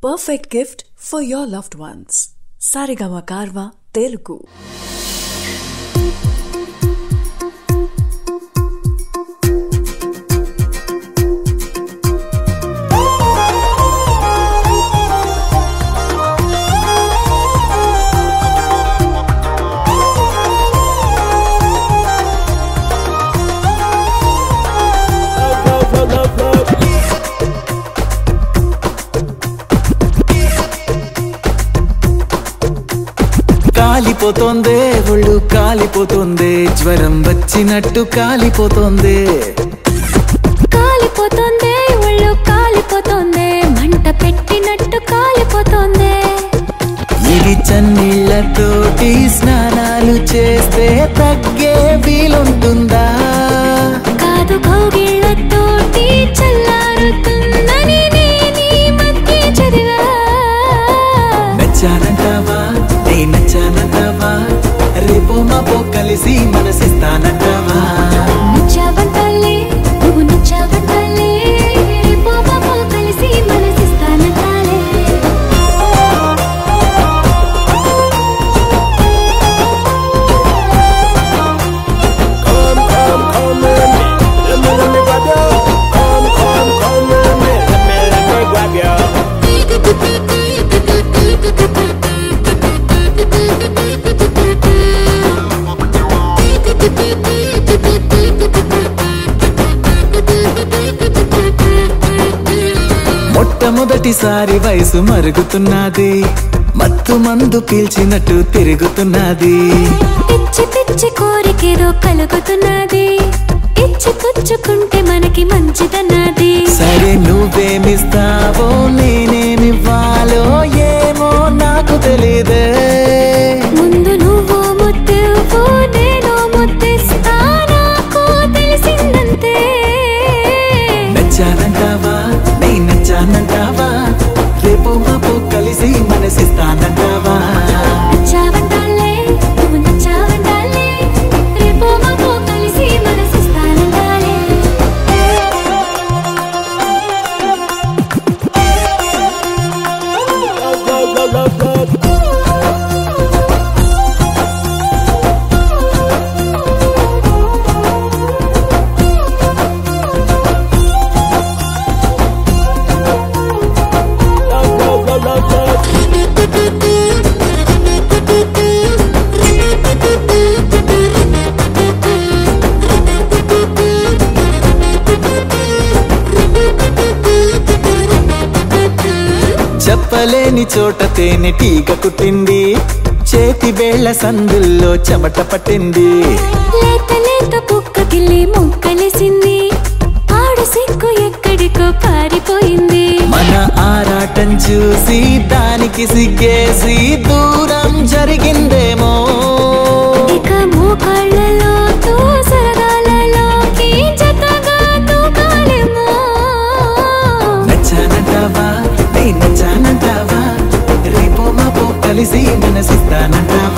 perfect gift for your loved ones. Sarigama Karva Telugu. కాలిపోతోందే ఒళ్ళు కాలిపోతోందే జ్వరం వచ్చినట్టు కాలిపోతోందే కాలిపోతోంది ఒళ్ళు కాలిపోతోంది మంట పెట్టినట్టు కాలిపోతోంది ఇది చన్నీళ్లతోటి స్నానాలు చేస్తే తగ్గే వీలుంటుందా కాదు కౌగిళ్ళతోటి చల్లారుతుందని నేను ఈ మధ్య చదివా నచ్చానంటావా నే నచ్చానంటావా రేపో మాపో కలిసి మనసిస్తానంటావా నచ్చావంటాలే నువ్వు నచ్చావంటాలే రేపో మాపో కలిసి మనసిస్తానంటాలే Come, come, come with me. Let me, let me grab you. Come, come, come with me. Let me, let me grab you. మొట్టమొదటిసారి వయసు మరుగుతున్నది మత్తు మందు పీల్చినట్టు తిరుగుతున్నది పిచ్చి పిచ్చి కోరికేదో కలుగుతున్నది ఇచ్చి పుచ్చుకుంటే మనకి మంచిదన్నది సరే నువ్వేమిస్తావో నేనేమివ్వాలో ఏమో నాకు తెలీదే ముందు నువ్వు ముద్దువు నేను ముద్దిస్తా నాకు తెలిసిందంతే నచ్చానంటావా నే నచ్చానంటావా రేపు మాపు కలిసి మనసిస్తానంటావా నచ్చావంటాలే నువ్వు నచ్చావంటాలే రేపో మాపో కలిసి మనసిస్తానంటాలే Love, love, love, love, love. Love, love, love, love, love. చెప్పలేని చోట తేనె టీక కుట్టింది చేతి వేళ్ల సందుల్లో చెమట పట్టింది లేత లేత పుక్క కిల్లి మొక్కలేసింది ఆడు సిక్కు ఎక్కడికో పారిపోయింది మన ఆరాటం చూసి దానికి సిగ్గేసి దూరం జరిగిందేమో ఇక మోకాళ్ళలో తో సరదాలలోకి జతగా తూకాలేమో నచ్చానంటావా నే నచ్చానంటావా రేపో మాపో కలిసి మనసిస్తానంటావా